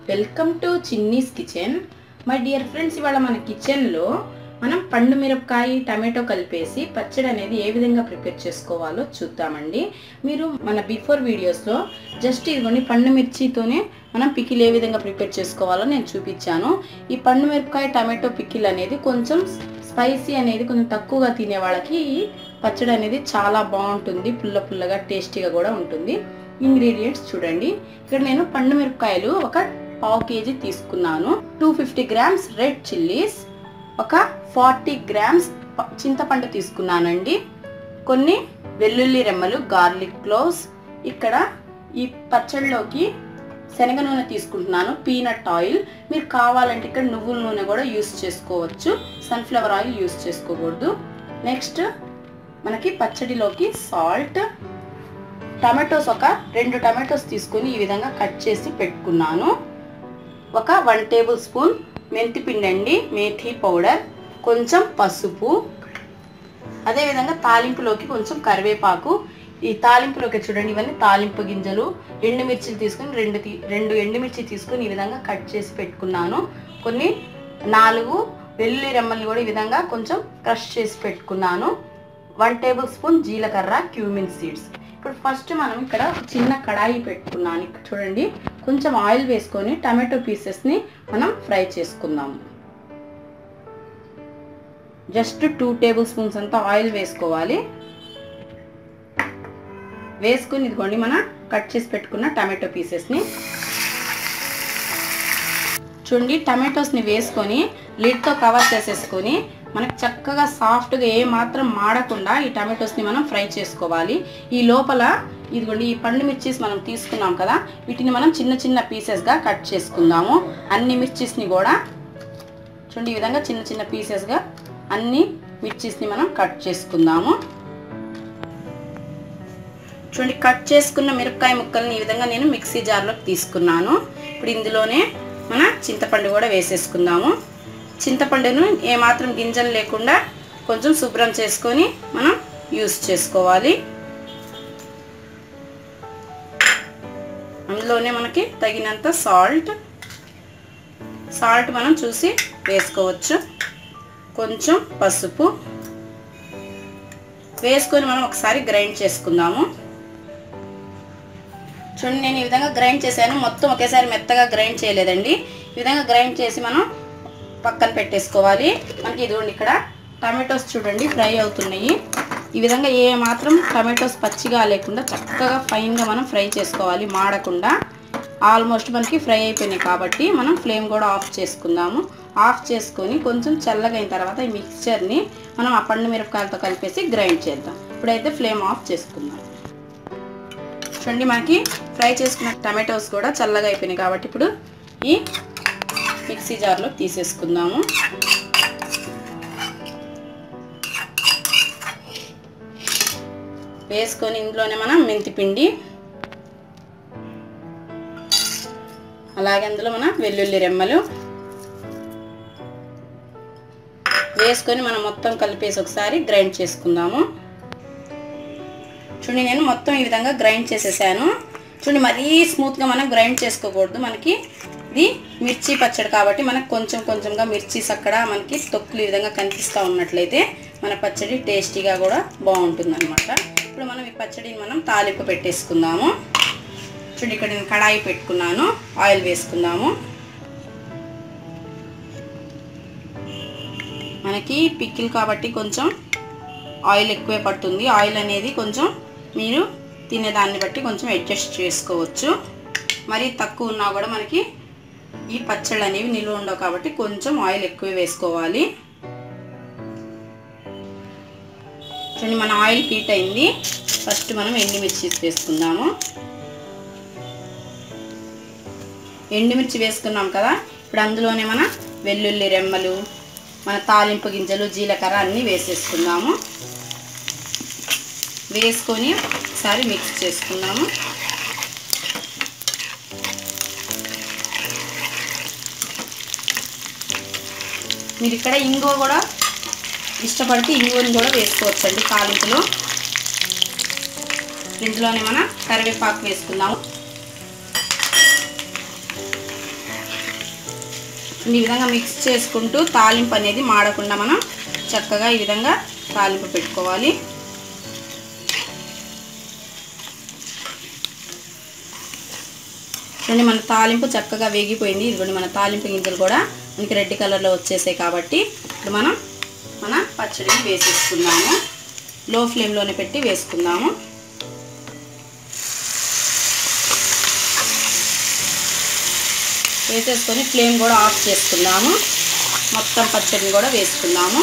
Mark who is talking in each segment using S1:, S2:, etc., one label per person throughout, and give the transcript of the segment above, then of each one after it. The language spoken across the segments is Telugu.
S1: welcome to Chinni's kitchen my dear friends ఇవాళ మన కిచెన్లో మనం పండు మిరపకాయ టమాటో కలిపేసి పచ్చడి అనేది ఏ విధంగా ప్రిపేర్ చేసుకోవాలో చూద్దామండి మీరు మన బిఫోర్ వీడియోస్లో జస్ట్ ఇదిగోండి పండు మిర్చితోనే మనం పికిల్ ఏ విధంగా ప్రిపేర్ చేసుకోవాలో నేను చూపించాను ఈ పండు మిరపకాయ టమాటో పికిల్ అనేది కొంచెం స్పైసీ అనేది కొంచెం తక్కువగా తినే వాళ్ళకి ఈ పచ్చడి అనేది చాలా బాగుంటుంది పుల్ల పుల్లగా టేస్టీగా కూడా ఉంటుంది ఇంగ్రీడియంట్స్ చూడండి ఇక్కడ నేను పండు మిరపకాయలు ఒక పావు కేజీ తీసుకున్నాను two fifty grams red chillies ఒక ఫార్టీ గ్రామ్స్ ప- చింతపండు తీసుకున్నానండి కొన్ని వెల్లుల్లి రెమ్మలు గార్లిక్ క్లోవ్స్ ఇక్కడ ఈ పచ్చడిలోకి శనగ నూనె తీసుకుంటున్నాను పీనట్ ఆయిల్ మీరు కావాలంటే ఇక్కడ నువ్వుల నూనె కూడా యూస్ చేసుకోవచ్చు సన్ఫ్లవర్ ఆయిల్ యూస్ చేసుకోకూడదు నెక్స్ట్ మనకి పచ్చడిలోకి సాల్ట్ టమాటోస్ ఒక రెండు టమాటోస్ తీసుకుని ఈ విధంగా కట్ చేసి పెట్టుకున్నాను ఒక వన్ టేబుల్ స్పూన్ మెంతి పిండి అండి మేథీ పౌడర్ కొంచెం పసుపు అదేవిధంగా తాలింపులోకి కొంచెం కరివేపాకు ఈ తాలింపులోకి చూడండి ఇవన్నీ తాలింపు గింజలు ఎండుమిర్చిలు తీసుకుని రెండు తీ- రెండు ఎండుమిర్చి తీసుకుని ఈ విధంగా కట్ చేసి పెట్టుకున్నాను కొన్ని నాలుగు వెల్లుల్లి రెమ్మల్ని కూడా ఈ విధంగా కొంచెం క్రష్ చేసి పెట్టుకున్నాను వన్ టేబుల్ స్పూన్ జీలకర్ర క్యూమిన్ సీడ్స్ ఇప్పుడు ఫస్ట్ మనం ఇక్కడ ఒక చిన్న కడాయి పెట్టుకున్నాను ఇక్కడ చూడండి కొంచెం ఆయిల్ వేసుకొని టమాటో పీసెస్ని మనం ఫ్రై చేసుకుందాము జస్ట్ టూ టేబుల్ స్పూన్స్ అంతా ఆయిల్ వేసుకోవాలి వేసుకుని ఇదిగోండి మనం కట్ చేసి పెట్టుకున్న టమాటో పీసెస్ని చూడండి టమాటోస్ని వేసుకొని లిడ్తో కవర్ చేసేసుకొని మనకు చక్కగా సాఫ్ట్గా ఏ మాత్రం మాడకుండా ఈ టమాటోస్ని మనం ఫ్రై చేసుకోవాలి ఈ లోపల ఇదిగోండి ఈ పండు మిర్చీస్ మనం తీసుకున్నాం కదా వీటిని మనం చిన్న చిన్న పీసెస్గా కట్ చేసుకుందాము అన్ని మిర్చీస్ని కూడా చూడండి ఈ విధంగా చిన్న చిన్న పీసెస్గా అన్ని మిర్చీస్ని మనం కట్ చేసుకుందాము చూడండి కట్ చేసుకున్న మిరపకాయ ముక్కల్ని ఈ విధంగా నేను మిక్సీ జార్లోకి తీసుకున్నాను ఇప్పుడు ఇందులోనే మన చింతపండు కూడా వేసేసుకుందాము చింతపండును ఏమాత్రం గింజలు లేకుండా కొంచెం శుభ్రం చేసుకొని మనం యూస్ చేసుకోవాలి అందులోనే మనకి తగినంత సాల్ట్ సాల్ట్ మనం చూసి వేసుకోవచ్చు కొంచెం పసుపు వేసుకొని మనం ఒకసారి గ్రైండ్ చేసుకుందాము చూడండి నేను ఈ విధంగా గ్రైండ్ చేశాను మొత్తం ఒకేసారి మెత్తగా గ్రైండ్ చేయలేదండి ఈ విధంగా గ్రైండ్ చేసి మనం పక్కన పెట్టేసుకోవాలి మనకి ఇదిగోండి ఇక్కడ టమాటోస్ చూడండి ఫ్రై అవుతున్నాయి ఈ విధంగా ఏ మాత్రం టమాటోస్ పచ్చిగా లేకుండా చక్కగా ఫైన్గా మనం ఫ్రై చేసుకోవాలి మాడకుండా ఆల్మోస్ట్ మనకి ఫ్రై అయిపోయినాయి కాబట్టి మనం ఫ్లేమ్ కూడా ఆఫ్ చేసుకుందాము ఆఫ్ చేసుకొని కొంచెం చల్లగా అయిన తర్వాత ఈ మిక్స్చర్ని మనం ఆ పండు మిరపకాయలతో కలిపేసి గ్రైండ్ చేద్దాం ఇప్పుడైతే ఫ్లేమ్ ఆఫ్ చేసుకుందాం చూడండి మనకి ఫ్రై చేసుకున్న టమాటోస్ కూడా చల్లగా అయిపోయినాయి కాబట్టి ఇప్పుడు ఈ మిక్సీ జార్లో తీసేసుకుందాము వేసుకొని ఇందులోనే మనం మెంతి పిండి అలాగే అందులో మన వెల్లుల్లి రెమ్మలు వేసుకొని మనం మొత్తం కలిపేసి ఒకసారి గ్రైండ్ చేసుకుందాము చూడండి నేను మొత్తం ఈ విధంగా గ్రైండ్ చేసేసాను చూడండి మరీ స్మూత్గా మనం గ్రైండ్ చేసుకోకూడదు మనకి ఇది మిర్చి పచ్చడి కాబట్టి మనకు కొంచెం కొంచెంగా మిర్చీస్ అక్కడ మనకి తొక్కులు ఈ విధంగా కనిపిస్తూ ఉన్నట్లయితే మన పచ్చడి టేస్టీగా కూడా బాగుంటుంది అనమాట ఇప్పుడు మనం ఈ పచ్చడిని మనం తాలింపు పెట్టేసుకుందాము చూడండి ఇక్కడ నేను కడాయి పెట్టుకున్నాను ఆయిల్ వేసుకుందాము మనకి పిక్కిల్ కాబట్టి కొంచెం ఆయిల్ ఎక్కువే పడుతుంది ఆయిల్ అనేది కొంచెం మీరు తినేదాన్ని బట్టి కొంచెం అడ్జస్ట్ చేసుకోవచ్చు మరి తక్కువ ఉన్నా కూడా మనకి ఈ పచ్చళ్ళు అనేవి నిల్వ ఉండవు కాబట్టి కొంచెం ఆయిల్ ఎక్కువ వేసుకోవాలి చూడండి మన ఆయిల్ హీట్ అయింది ఫస్ట్ మనం ఎండుమిర్చి వేసుకుందాము ఎండుమిర్చి వేసుకున్నాం కదా ఇప్పుడు అందులోనే మన వెల్లుల్లి రెమ్మలు మన తాలింపు గింజలు జీలకర్ర అన్నీ వేసేసుకుందాము వేసుకొని ఒకసారి మిక్స్ చేసుకుందాము మీరు ఇక్కడ ఇంగువ కూడా ఇష్టపడితే ఇంగువని కూడా వేసుకోవచ్చండి తాలింపులో ఇందులోనే మనం కరివేపాకు వేసుకుందాము ఈ విధంగా మిక్స్ చేసుకుంటూ తాలింపు అనేది మాడకుండా మనం చక్కగా ఈ విధంగా తాలింపు పెట్టుకోవాలి చూడండి మన తాలింపు చక్కగా వేగిపోయింది ఇదిగోండి మన తాలింపు గింజలు కూడా మనకి రెడ్ కలర్లో వచ్చేసాయి కాబట్టి ఇప్పుడు మనం మన పచ్చడిని వేసేసుకుందాము లో ఫ్లేమ్లోనే పెట్టి వేసుకుందాము వేసేసుకొని ఫ్లేమ్ కూడా ఆఫ్ చేసుకుందాము మొత్తం పచ్చడిని కూడా వేసుకుందాము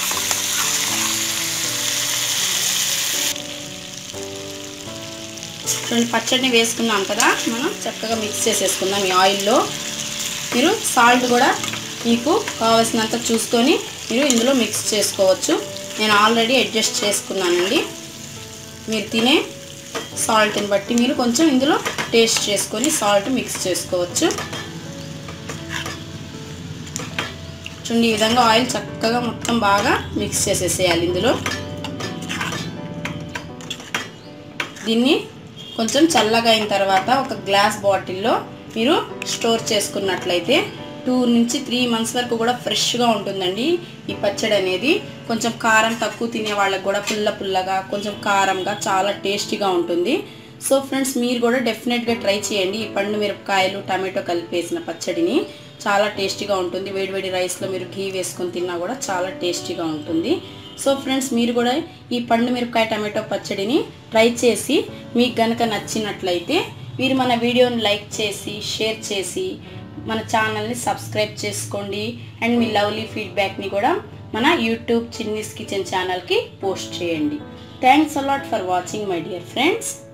S1: చూడండి పచ్చడిని వేసుకున్నాం కదా మనం చక్కగా మిక్స్ చేసేసుకుందాం ఈ ఆయిల్లో మీరు సాల్ట్ కూడా మీకు కావాల్సినంత చూసుకొని మీరు ఇందులో మిక్స్ చేసుకోవచ్చు నేను ఆల్రెడీ అడ్జస్ట్ చేసుకున్నానండి మీరు తినే సాల్ట్ని బట్టి మీరు కొంచెం ఇందులో టేస్ట్ చేసుకొని సాల్ట్ మిక్స్ చేసుకోవచ్చు చూడండి ఈ విధంగా ఆయిల్ చక్కగా మొత్తం బాగా మిక్స్ చేసేసేయాలి ఇందులో దీన్ని కొంచెం చల్లగా అయిన తర్వాత ఒక గ్లాస్ బాటిల్లో మీరు స్టోర్ చేసుకున్నట్లయితే టూ నుంచి త్రీ మంత్స్ వరకు కూడా ఫ్రెష్గా ఉంటుందండి ఈ పచ్చడి అనేది కొంచెం కారం తక్కువ తినే వాళ్ళకి కూడా పుల్ల పుల్లగా కొంచెం కారంగా చాలా టేస్టీగా ఉంటుంది సో ఫ్రెండ్స్ మీరు కూడా డెఫినెట్గా ట్రై చేయండి ఈ పండు మిరపకాయలు టమాటో కలిపేసిన పచ్చడిని చాలా టేస్టీగా ఉంటుంది వేడివేడి రైస్లో మీరు ఘీ వేసుకొని తిన్నా కూడా చాలా టేస్టీగా ఉంటుంది సో ఫ్రెండ్స్ మీరు కూడా ఈ పండు మిరపకాయ టమాటో పచ్చడిని ట్రై చేసి మీకు గనక నచ్చినట్లయితే మీరు మన వీడియోని లైక్ చేసి షేర్ చేసి మన ఛానల్ని సబ్స్క్రైబ్ చేసుకోండి అండ్ మీ లవ్లీ ఫీడ్బ్యాక్ని కూడా మన యూట్యూబ్ చిన్నీస్ కిచెన్ ఛానల్కి పోస్ట్ చేయండి thanks a lot for watching my dear friends